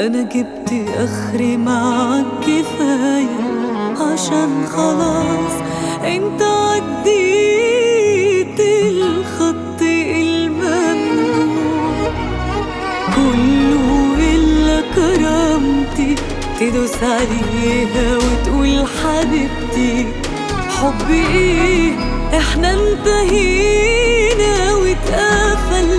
انا جبت اخري معاك كفاية عشان خلاص انت عديت الخط الممنوع كله الا كرامتي تدوس عليها وتقول حبيبتي حب ايه احنا انتهينا واتقفل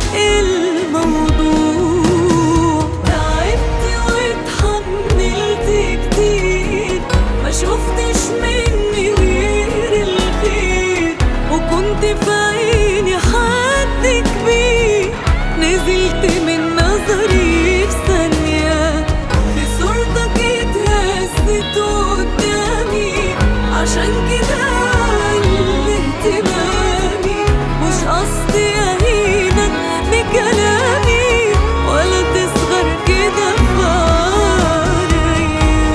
الموضوع تعبت واتحملت كتير ما شفتش مني غير الخير وكنت في عيني حد كبير نزلت من نظري في ثانية في صورتك اتهزت قدامي عشان كده قل اهتمامي مش قصدي اهينك بكلامي ولا تصغر كده في عينيا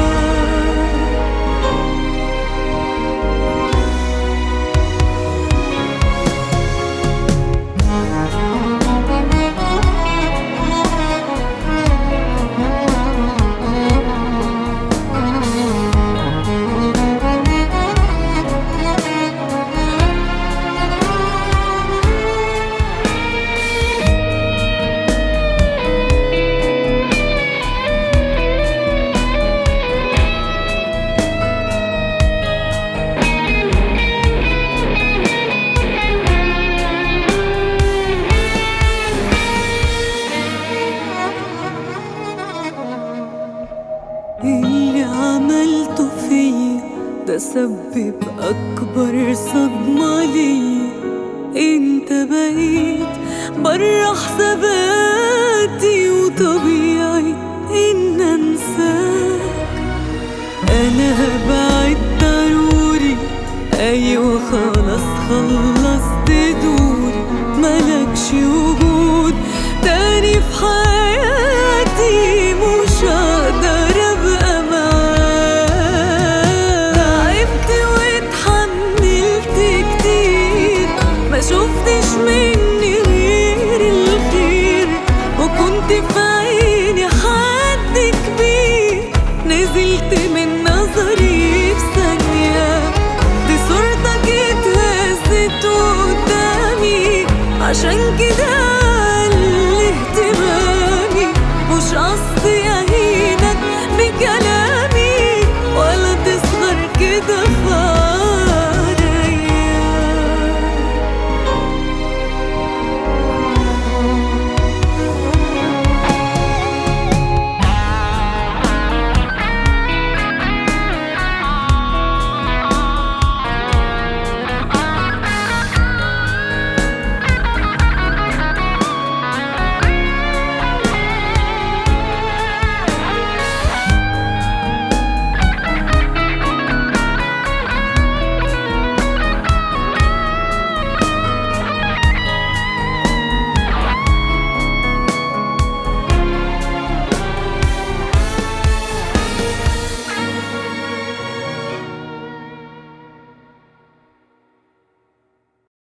اللي عملته فيا ده سبب أكبر صدمة ليا انت بقيت برا حساباتي وطبيعي ان انساك انا هبعد ضروري ايوه خلاص خلصت دوري ملكش وجود تاني في حياتي مش هقدر ابقى معاك تعبت واتحملت كتير ما شفتش مني غير الخير وكنت في عيني حد كبير نزلت من نظري في ثانية دي صورتك اتهزت قدامي عشان كده